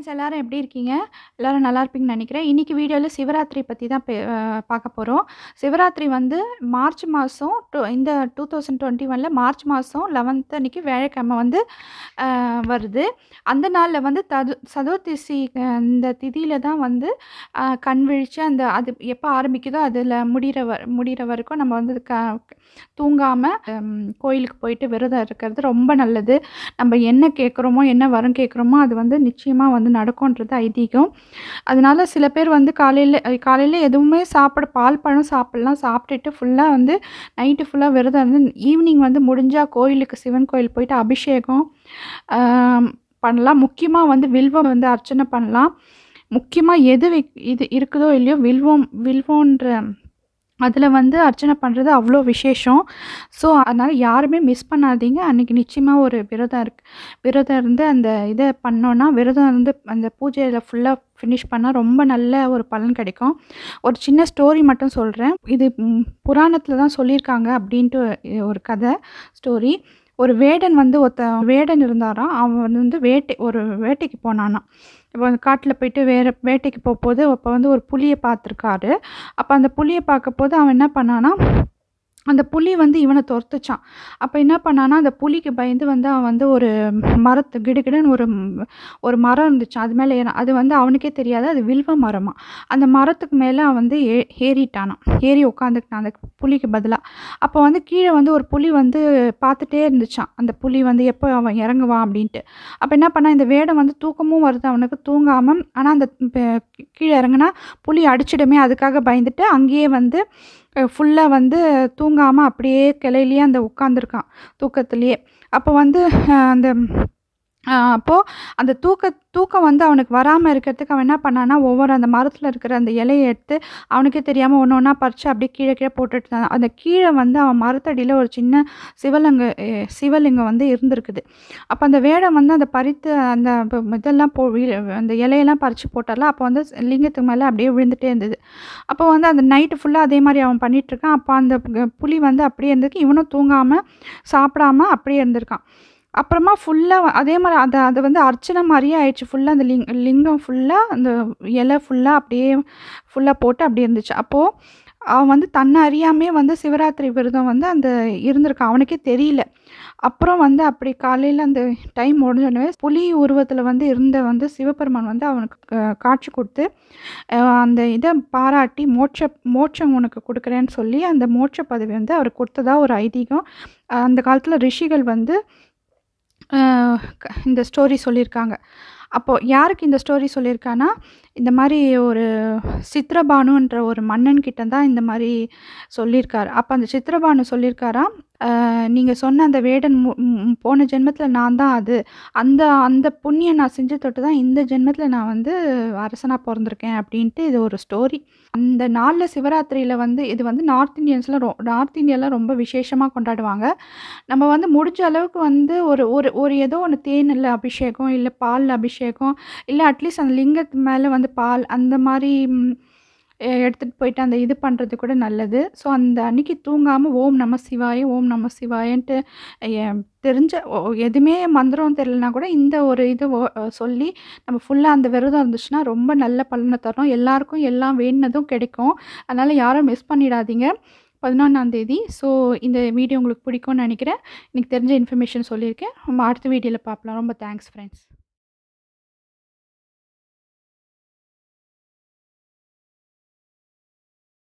Friends எல்லாரும் எப்படி இருக்கீங்க? எல்லாரும் நல்லா இருப்பீங்கன்னு நெனைக்கிறேன். இன்னைக்கு வீடியோல சிவராத்திரி பத்தி தான் பே அ பார்க்க போறோம். சிவராத்திரி வந்து மார்ச் மாசம் டொ இந்த 2021ல மார்ச் மாசம் 11த் அன்னைக்கு வியாழக்கிழமை வந்து அ வருது. அந்த நாள்ல வந்து தது சதுர்த்தசி அ இந்த திதியில தான் வந்து அ கண் விழிச்சு அந்த அது எப்ப ஆரம்பிக்குதோ அதில முடியிற வ முடியிற வரைக்கும் நம்ம வந்து க தூங்காம ம் கோயிலுக்கு போயிட்டு விரதம் இருக்கிறது ரொம்ப நல்லது. நம்ம என்ன கேட்குறோமோ, என்ன வரம் கேட்குறோமோ அது வந்து நிச்சயமா வந்து நடக்கும்ன்றது ஐதீகம். அதனால சில பேர் வந்து காலையில காலையில எதுவுமே சாப்பிட பால், பழம் சாப்பிடலாம். சாப்பிட்டுட்டு ஃபுல்லா வந்து நைட்டு ஃபுல்லா விரதம் இருந்து ஈவினிங் வந்து முடிஞ்சா கோயிலுக்கு சிவன் கோயில் போயிட்டு அபிஷேகம் அ பண்ணலாம். முக்கியமா வந்து வில்வம் வந்து அர்ச்சனை பண்ணலாம். முக்கியமா எது விக் இது இருக்குதோ இல்லையோ வில்வம் வில்வம்ன்ற அதில வந்து அர்ச்சனை பண்றது அவ்ளோ விசேஷம். ஸோ, அதனால யாருமே மிஸ் பண்ணாதீங்க. அன்னைக்கு நிச்சயமா ஒரு விரதம் இருக்கு விரதம் இருந்து அந்த இத பண்ணோம்னா, விரதம் இருந்து அந்த பூஜையில ஃபுல்லா ஃபினிஷ் பண்ணா ரொம்ப நல்ல ஒரு பலன் கிடைக்கும். ஒரு சின்ன ஸ்டோரி மட்டும் சொல்றேன். இது ம் புராணத்தில தான் சொல்லியிருக்காங்க அப்படின்ட்டு ஒரு கதை ஸ்டோரி. ஒரு வேடன் வந்து ஒருத்தன் வேடன் இருந்தாராம். அவன் வந்து வேட்டை ஒரு வேட்டைக்கு போனானாம். இப்போ காட்டுல போயிட்டு வேற வேட்டைக்கு போம்போது அப்ப வந்து ஒரு புலிய பார்த்துருக்காரு. அப்ப அந்த புலிய பார்க்கும்போது அவன் என்ன பண்ணான்னா, அந்த புலி வந்து இவன தொரத்துச்சான். அப்ப என்ன பண்ணான்னா, அந்த புலிக்கு பயந்து வந்து அவன் வந்து ஒரு மரத்து கிடுகிடுன்னு ஒரு ஒரு மரம் இருந்துச்சாம். அது மேல ஏறான். அது வந்து அவனுக்கே தெரியாது. அது வில்வ மரமாம். அந்த மரத்துக்கு மேல அவன் வந்து ஏ ஏறிட்டானாம். ஏறி உட்காந்துக்கிட்டான் அந்த புலிக்கு பதிலா. அப்ப வந்து கீழ வந்து ஒரு புலி வந்து பார்த்துட்டே இருந்துச்சாம். அந்த புலி வந்து எப்ப அவன் இறங்குவான் அப்படின்ட்டு. அப்ப என்ன பண்ணான், இந்த வேடன் வந்து தூக்கமும் வருது அவனுக்கு தூங்காம ஆனா அந்த ப கீழ இறங்குனா புலி அடிச்சிடுமே அதுக்காக பயந்துட்டு அங்கேயே வந்து அ ஃபுல்லா வந்து தூங்காம அப்படியே கிளையிலேயே அந்த உட்காந்துருக்கான். தூக்கத்திலேயே. அப்ப வந்து அ அந்த அ அப்போ அந்த தூக்க தூக்கம் வந்து அவனுக்கு வராம இருக்கிறதுக்கு அவன் என்ன பண்ணான்னா, ஒவ்வொரு அந்த மரத்தில இருக்கிற அந்த இலைய எடுத்து அவனுக்கே தெரியாம ஒண்ணு ஒண்ணா பறிச்சு அப்படியே கீழ கீழ போட்டுட்டு இருந்தான். அந்த கீழ வந்து அவன் மரத்தடியில ஒரு சின்ன சிவலிங்க எ சிவலிங்கம் வந்து இருந்திருக்குது. அப்ப அந்த வேடன் வந்து அத பறித்து அந்த ப இதெல்லாம் போ வி அந்த இலையெல்லாம் பறிச்சு போட்டார்ல, அப்ப வந்து லிங்கத்துக்கு மேல அப்படியே விழுந்துட்டே இருந்தது. அப்போ வந்து அந்த நைட்டு ஃபுல்லா அதே மாரி அவன் பண்ணிட்டுருக்கான். அப்ப அந்த க புலி வந்து அப்படியே இருந்திருக்கு. இவனும் தூங்காம, சாப்பிடாம அப்படியே இருந்திருக்கான். அப்புறமா ஃபுல்லா அதே மாரி அத அது வந்து அர்ச்சனை மாரியே ஆயிடுச்சு. ஃபுல்லா அந்த லிங் லிங்கம் ஃபுல்லா அந்த இலை ஃபுல்லா அப்படியே ஃபுல்லா போட்டு அப்படியே இருந்துச்சு. அப்போ அவன் வந்து தன்ன அறியாமயே வந்து சிவராத்திரி விரதம் வந்து அந்த இருந்திருக்கான். அவனுக்கே தெரியல. அப்புறம் வந்து அப்படி காலையில அந்த டைம் முடிஞ்சோனவே புலி உருவத்தில வந்து இருந்த வந்து சிவபெருமான் வந்து அவனுக்கு க காட்சி குடுத்து, அ அந்த இத பாராட்டி மோட்ச மோட்சம் உனக்கு குடுக்குறேன்னு சொல்லி அந்த மோட்ச பதவி வந்து அவருக்கு குடுத்ததா ஒரு ஐதீகம். அந்த காலத்தில ரிஷிகள் வந்து அ க இந்த ஸ்டோரி சொல்லியிருக்காங்க. அப்போ யாருக்கு இந்த ஸ்டோரி சொல்லியிருக்கான்னா, இந்த மாரி ஒரு சித்ரபானுன்ற ஒரு மன்னன் கிட்ட தான் இந்த மாரி சொல்லியிருக்காரு. அப்ப அந்த சித்ரபானு சொல்லியிருக்காராம், அ நீங்க சொன்ன அந்த வேடன் மு ம் போன ஜென்மத்தில நான் தான் அது. அந்த அந்த புண்ணியம் நான் செஞ்ச தொட்டு தான் இந்த ஜென்மத்தில நான் வந்து அரசனா பொறந்திருக்கேன் அப்படின்ட்டு இது ஒரு ஸ்டோரி. அந்த நாள்ல சிவராத்திரியில வந்து இது வந்து நார்த் இந்தியன்ஸ்ல ரொ நார்த் இந்தியால ரொம்ப விசேஷமா கொண்டாடுவாங்க. நம்ம வந்து முடிஞ்ச அளவுக்கு வந்து ஒரு ஒரு ஒரு ஏதோ ஒண்ணு தேன்ல அபிஷேகம், இல்ல பால்ல அபிஷேகம், இல்ல அட்லீஸ்ட் அந்த லிங்கத்து மேல வந்து பால் அந்த மாரி ம் எ எடுத்துட்டு போயிட்டு அந்த இது பண்றது கூட நல்லது. ஸோ அந்த அன்னைக்கு தூங்காம ஓம் நம சிவாய, ஓம் நம சிவாயன்ட்டு எ தெரிஞ்ச ஒ எதுவுமே மந்திரம் தெரியலனா கூட இந்த ஒரு இது ஒ சொல்லி நம்ம ஃபுல்லா அந்த விரதம் இருந்துச்சுன்னா ரொம்ப நல்ல பலன தரும். எல்லாருக்கும் எல்லாம் வேண்டுனதும் கிடைக்கும். அதனால யாரும் மிஸ் பண்ணிடாதீங்க. 11ஆம் தேதி. ஸோ இந்த வீடியோ உங்களுக்கு பிடிக்கும்னு நெனைக்கிறேன். எனக்கு தெரிஞ்ச இன்ஃபர்மேஷன் சொல்லியிருக்கேன். நம்ம அடுத்த வீடியோல பார்க்கலாம். ரொம்ப தேங்க்ஸ் ஃப்ரெண்ட்ஸ்.